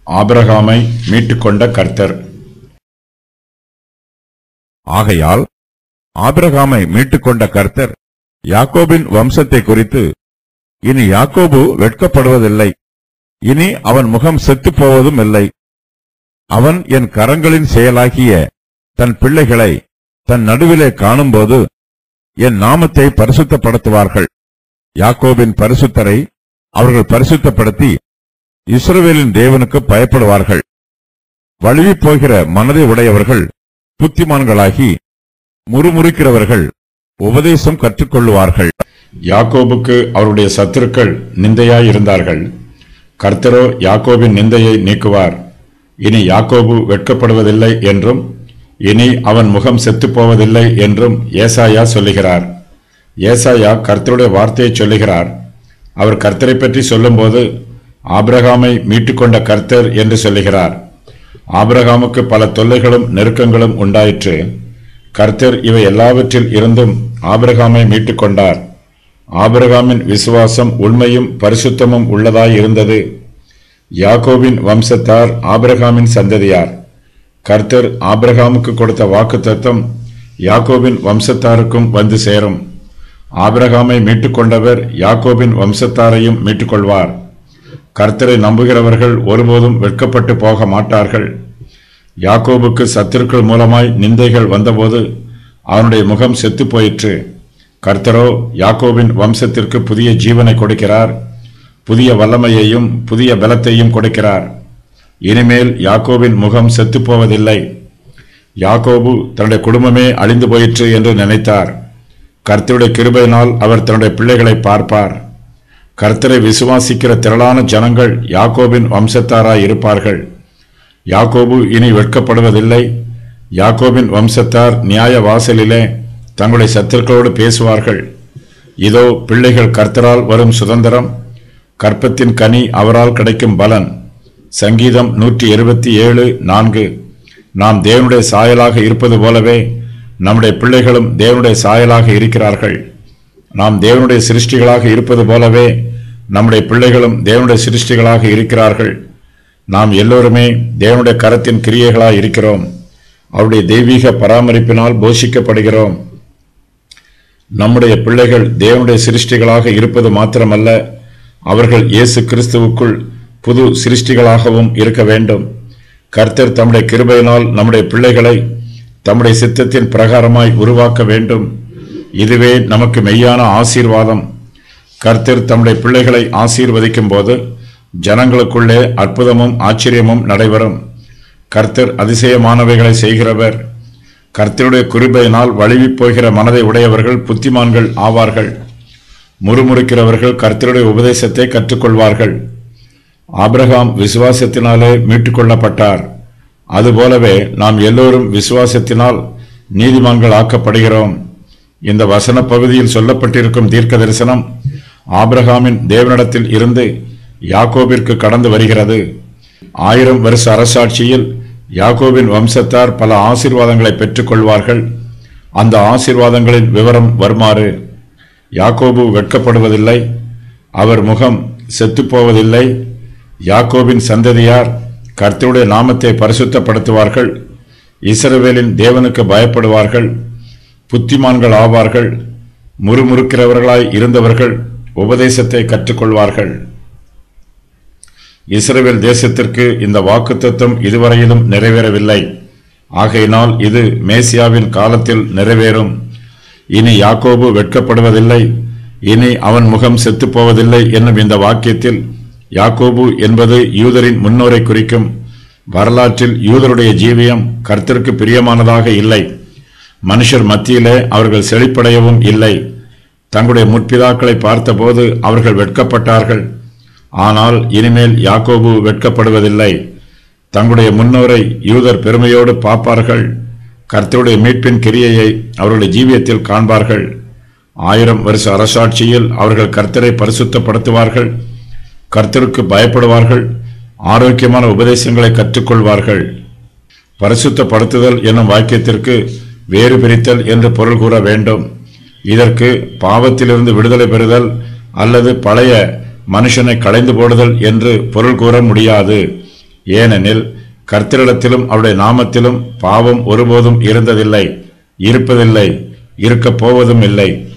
ஆபிரகாமை மீட்டுக்கொண்ட கர்த்தர் ஆகையால் ஆபிரகாமை மீட்டுக்கொண்ட கர்த்தர் யாக்கோபின் வம்சத்தை குறித்து இனி யாக்கோபு வெட்கப்படுவதில்லை இனி அவன் முகம் செத்துப் போவதும் இல்லை அவன் என் கரங்களின் செயலாகிய தன் பிள்ளைகளை தன் நடுவிலே காணும்போது என் நாமத்தை பரிசுத்தப்படுத்துவார்கள் யாக்கோபின் பரிசுத்தரை அவர்கள் பரிசுத்தப்படுத்தி இஸ்ரவேலின் தேவனுக்கு பயப்படுவார்கள் வழுவிப் போகிற மனதை உடையவர்கள் புத்திமான்களாகி முறுமுறுக்கிறவர்கள் உபதேசம் கற்றுக்கொள்ளுவார்கள் யாக்கோபுக்கு அவருடைய சத்துருக்கள் நிந்தையாயிருந்தார்கள் கர்த்தரோ யாக்கோபின் நிந்தையை நீக்குவார் இனி யாக்கோபு வெட்கப்படுவதில்லை என்றும் இனி அவன் முகம் செத்துப் போவதில்லை என்றும் ஏசாயா சொல்லுகிறார் ஏசாயா கர்த்தருடைய வார்த்தையை சொல்லுகிறார் அவர் கர்த்தரை பற்றி சொல்லும்போது ஆபிரகாமை மீட்டுக்கொண்ட கர்த்தர் என்று சொல்லுகிறார் ஆபிரகாமுக்கு பல தொல்லைகளும் நெருக்கங்களும் உண்டாயிற்று கர்த்தர் இவை எல்லாவற்றில் இருந்தும் ஆபிரகாமை மீட்டுக்கொண்டார் ஆபிரகாமின் விசுவாசம் உண்மையும் பரிசுத்தமும் உள்ளதாய் இருந்தது யாக்கோபின் வம்சத்தார் ஆபிரகாமின் சந்ததியார் கர்த்தர் ஆபிரகாமுக்கு கொடுத்த வாக்குத்தத்தம் யாக்கோபின் வம்சத்தாருக்கும் வந்து சேரும் ஆபிரகாமை மீட்டுக்கொண்டவர் யாக்கோபின் வம்சத்தாரையும் மீட்டுக்கொள்வார் கர்த்தரை நம்புகிறவர்கள் ஒருபோதும் வெட்கப்பட்டு போக மாட்டார்கள் யாக்கோபுக்கு சத்துருக்கள் மூலமாய் நிந்தைகள் வந்தபோது அவனுடைய முகம் செத்துப் போயிற்று கர்த்தரோ யாக்கோபின் வம்சத்திற்கு புதிய ஜீவனை கொடுக்கிறார் புதிய வல்லமையையும் புதிய பலத்தையும் கொடுக்கிறார் இனிமேல் யாக்கோபின் முகம் செத்துப் போவதில்லை யாக்கோபு தன்னுடைய குடும்பமே அழிந்து போயிற்று என்று நினைத்தார் கர்த்தருடைய கிருபையினால் அவர் தன்னுடைய பிள்ளைகளை பார்ப்பார் கர்த்தரை விசுவாசிக்கிற திரளான ஜனங்கள் யாக்கோபின் வம்சத்தாராய் இருப்பார்கள் யாக்கோபு இனி வெட்கப்படுவதில்லை யாக்கோபின் வம்சத்தார் நியாய வாசலிலே தங்களுடைய சத்துருக்களோடு பேசுவார்கள் இதோ பிள்ளைகள் கர்த்தரால் வரும் சுதந்திரம் கற்பத்தின் கனி அவரால் கிடைக்கும் பலன் சங்கீதம் நூற்றி இருபத்தி ஏழு நான்கு நாம் தேவனுடைய சாயலாக இருப்பது போலவே நம்முடைய பிள்ளைகளும் தேவனுடைய சாயலாக இருக்கிறார்கள் நாம் தேவனுடைய சிருஷ்டிகளாக இருப்பது போலவே நம்முடைய பிள்ளைகளும் தேவனுடைய சிருஷ்டிகளாக இருக்கிறார்கள் நாம் எல்லோருமே தேவனுடைய கரத்தின் கிரியைகளாய் இருக்கிறோம் அவருடைய தெய்வீக பராமரிப்பினால் போஷிக்கப்படுகிறோம் நம்முடைய பிள்ளைகள் தேவனுடைய சிருஷ்டிகளாக இருப்பது மாத்திரமல்ல அவர்கள் இயேசு கிறிஸ்துவுக்குள் புது சிருஷ்டிகளாகவும் இருக்க வேண்டும் கர்த்தர் தம்முடைய கிருபையினால் நம்முடைய பிள்ளைகளை தம்முடைய சித்தத்தின் பிரகாரமாய் உருவாக்க வேண்டும் இதுவே நமக்கு மெய்யான ஆசீர்வாதம் கர்த்தர் தம்முடைய பிள்ளைகளை ஆசீர்வதிக்கும் போது ஜனங்களுக்குள்ளே அற்புதமும் ஆச்சரியமும் நடைபெறும் கர்த்தர் அதிசயமானவைகளை செய்கிறவர் கர்த்தருடைய குறிபையினால் வழுவிப் போகிற மனதை உடையவர்கள் புத்திமான்கள் ஆவார்கள் முறுமுறுக்கிறவர்கள் கர்த்தருடைய உபதேசத்தை கற்றுக்கொள்வார்கள் ஆபிரகாம் விசுவாசத்தினாலே மீட்டுக்கொள்ளப்பட்டார் அதுபோலவே நாம் எல்லோரும் விசுவாசத்தினால் நீதிமான்கள் ஆக்கப்படுகிறோம் இந்த வசன பகுதியில் சொல்லப்பட்டிருக்கும் தீர்க்க தரிசனம் ஆபிரகாமின் தேவனிடத்தில் இருந்து யாக்கோபிற்கு கடந்து வருகிறது ஆயிரம் வருஷ அரசாட்சியில் யாக்கோபின் வம்சத்தார் பல ஆசீர்வாதங்களை பெற்றுக்கொள்வார்கள் அந்த ஆசீர்வாதங்களின் விவரம் வருமாறு யாக்கோபு வெட்கப்படுவதில்லை அவர் முகம் செத்துப்போவதில்லை யாக்கோபின் சந்ததியார் கர்த்தருடைய நாமத்தை பரிசுத்தப்படுத்துவார்கள் இஸ்ரவேலின் தேவனுக்கு பயப்படுவார்கள் புத்திமான்கள் ஆவார்கள் முறுமுறுக்கிறவர்களாய் இருந்தவர்கள் உபதேசத்தை கற்றுக்கொள்வார்கள் இஸ்ரவேல் தேசத்திற்கு இந்த வாக்குத்தத்தம் இதுவரையிலும் நிறைவேறவில்லை ஆகையினால் இது மேசியாவின் காலத்தில் நிறைவேறும் இனி யாக்கோபு வெட்கப்படுவதில்லை இனி அவன் முகம் செத்துப் போவதில்லை என்னும் இந்த வாக்கியத்தில் யாக்கோபு என்பது யூதரின் முன்னோரை குறிக்கும் வரலாற்றில் யூதருடைய ஜீவியம் கர்த்தருக்கு பிரியமானதாக இல்லை மனுஷர் மத்தியிலே அவர்கள் செழிப்படையவும் இல்லை தங்களுடைய முற்பிதாக்களை பார்த்தபோது அவர்கள் வெட்கப்பட்டார்கள் ஆனால் இனிமேல் யாக்கோபு வெட்கப்படுவதில்லை தங்களுடைய முன்னோரை யூதர் பெருமையோடு பார்ப்பார்கள் கர்த்தருடைய மீட்பின் கிரியையை அவருடைய ஜீவியத்தில் காண்பார்கள் ஆயிரம் வருஷ அரசாட்சியில் அவர்கள் கர்த்தரை பரிசுத்தப்படுத்துவார்கள் கர்த்தருக்கு பயப்படுவார்கள் ஆரோக்கியமான உபதேசங்களை கற்றுக்கொள்வார்கள் பரிசுத்தப்படுத்துதல் என்னும் வாக்கியத்திற்கு வேறு பிரித்தல் என்று பொருள் கூற வேண்டும் இதற்கு பாவத்திலிருந்து விடுதலை பெறுதல் அல்லது பழைய மனுஷனை களைந்து போடுதல் என்று பொருள் கூற முடியாது ஏனெனில் கர்த்தரிடத்திலும் அவருடைய நாமத்திலும் பாவம் ஒருபோதும் இருந்ததில்லை இருப்பதில்லை இருக்கப் போவதும் இல்லை